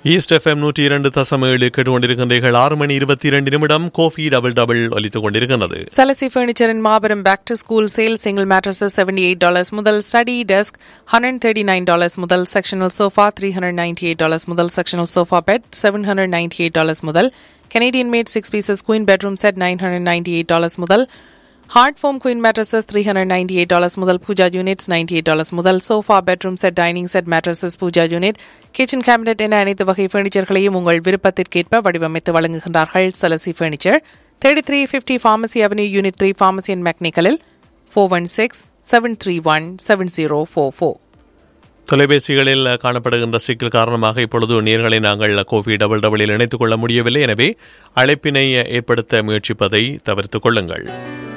east FM நூற்றி இரண்டு தசம் ஏழு கேட்டுக்கொண்டிருக்கின்றீர்கள் ஆறு மணி இருபத்தி இரண்டு நிமிடம் கோஃபி டபுள் டபுள் ஒலித்துக் கொண்டிருக்கின்றது Salasi Furniture in Marbury back to school sale single mattresses $78 முதல் study desk $139 முதல் sectional sofa $398 முதல் sectional sofa bed $798 முதல் Canadian made 6 pieces queen bedroom set $998 முதல் Hard foam queen mattresses $398 முதல் Puja units $98 முதல் sofa bedroom set dining set mattresses Puja unit kitchen cabinet என அனைத்து வகை ஃபர்னிச்சர்களையும் உங்கள் விருப்பத்திற்கேற்ப வடிவமைத்து வழங்குகின்றார்கள் சலசி furniture thirty three fifty pharmacy avenue unit three pharmacy and மெக்னிக்கலில் four one six seven three one seven zero four four தொலைபேசிகளில் காணப்படுகின்ற சிக்கல் காரணமாக இப்பொழுது நேர்களை நாங்கள் கோஃபி டபுள் டபுளில் இணைத்துக் கொள்ள முடியவில்லை எனவே அழைப்பினை ஏற்படுத்த முயற்சிப்பதை தவிர்த்துக் கொள்ளுங்கள்